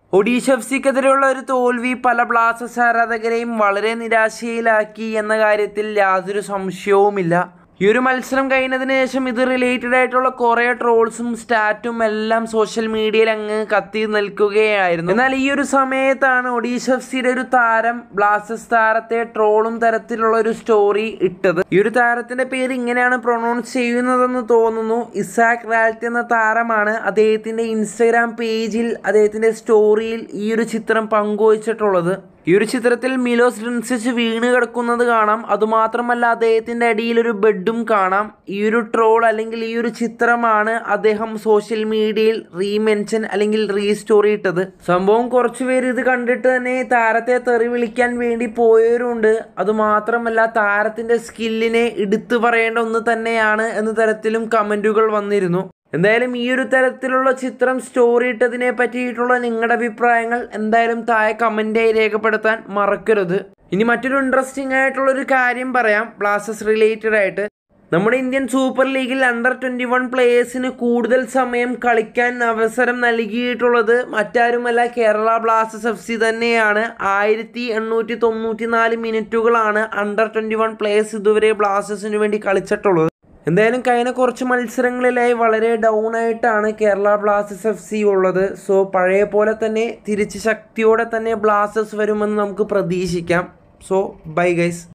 Odisha F സിക്കെതിരെയുള്ള ഒരു തോൽവി പല ബ്ലാസ്റ്റേഴ്സ് ആരാധകരെയും വളരെ നിരാശയിലാക്കി എന്ന കാര്യത്തിൽ യാതൊരു സംശയവുമില്ല ഈ ഒരു മത്സരം കഴിഞ്ഞതിന് ശേഷം ഇത് റിലേറ്റഡ് ആയിട്ടുള്ള കുറേ ട്രോൾസും സ്റ്റാറ്റും എല്ലാം സോഷ്യൽ മീഡിയയിൽ അങ്ങ് കത്തി നിൽക്കുകയായിരുന്നു എന്നാൽ ഈ ഒരു സമയത്താണ് ഒഡീഷ എഫ് സിയുടെ ഒരു താരം ബ്ലാസ്റ്റേഴ്സ് താരത്തെ ട്രോളും തരത്തിലുള്ള ഒരു സ്റ്റോറി ഇട്ടത് ഈ ഒരു താരത്തിന്റെ പേര് ഇങ്ങനെയാണ് പ്രൊണൗൺസ് ചെയ്യുന്നതെന്ന് തോന്നുന്നു ഇസാക് റാൽറ്റ് എന്ന താരമാണ് അദ്ദേഹത്തിന്റെ ഇൻസ്റ്റഗ്രാം പേജിൽ അദ്ദേഹത്തിന്റെ സ്റ്റോറിയിൽ ഈ ഒരു ചിത്രം പങ്കുവച്ചിട്ടുള്ളത് ഈ ഒരു ചിത്രത്തിൽ മിലോസ് ഡ്രിൻസിച്ച് വീണ് കിടക്കുന്നത് കാണാം അതുമാത്രമല്ല അദ്ദേഹത്തിന്റെ അടിയിൽ ഒരു ബെഡും കാണാം ഈ ഒരു ട്രോൾ അല്ലെങ്കിൽ ഈ ഒരു ചിത്രമാണ് അദ്ദേഹം സോഷ്യൽ മീഡിയയിൽ റീമെൻഷൻ അല്ലെങ്കിൽ റീസ്റ്റോറി ഇട്ടത് സംഭവം കുറച്ചു പേര് ഇത് കണ്ടിട്ട് തന്നെ താരത്തെ തെറി വിളിക്കാൻ വേണ്ടി പോയവരുണ്ട് അതുമാത്രമല്ല താരത്തിന്റെ സ്കില്ലിനെ എടുത്തു പറയേണ്ട ഒന്ന് തന്നെയാണ് എന്ന തരത്തിലും കമന്റുകൾ വന്നിരുന്നു എന്തായാലും ഈ ഒരു തരത്തിലുള്ള ചിത്രം സ്റ്റോറി ഇട്ടതിനെ പറ്റിയിട്ടുള്ള നിങ്ങളുടെ അഭിപ്രായങ്ങൾ എന്തായാലും താഴെ കമൻറ്റായി രേഖപ്പെടുത്താൻ മറക്കരുത് ഇനി മറ്റൊരു ഇൻട്രസ്റ്റിംഗ് ആയിട്ടുള്ള ഒരു കാര്യം പറയാം ബ്ലാസ്റ്റേഴ്സ് റിലേറ്റഡ് ആയിട്ട് നമ്മുടെ ഇന്ത്യൻ സൂപ്പർ ലീഗിൽ അണ്ടർ ട്വൻറ്റി വൺ പ്ലേയേഴ്സിന് കൂടുതൽ സമയം കളിക്കാൻ അവസരം നൽകിയിട്ടുള്ളത് മറ്റാരുമല്ല കേരള ബ്ലാസ്റ്റേഴ്സ് എഫ് സി തന്നെയാണ് ആയിരത്തി എണ്ണൂറ്റി തൊണ്ണൂറ്റി നാല് മിനിറ്റുകളാണ് അണ്ടർ ട്വൻറ്റി വൺ പ്ലേയേഴ്സ് ഇതുവരെ ബ്ലാസ്റ്റേഴ്സിന് വേണ്ടി കളിച്ചിട്ടുള്ളത് എന്തായാലും കഴിഞ്ഞ കുറച്ച് മത്സരങ്ങളിലായി വളരെ ഡൗൺ ആയിട്ടാണ് കേരള ബ്ലാസ്റ്റേഴ്സ് എഫ് സി ഉള്ളത് സോ പഴയ പോലെ തന്നെ തിരിച്ച് ശക്തിയോടെ തന്നെ ബ്ലാസ്റ്റേഴ്സ് വരുമെന്ന് നമുക്ക് പ്രതീക്ഷിക്കാം സോ ബൈ ഗൈസ്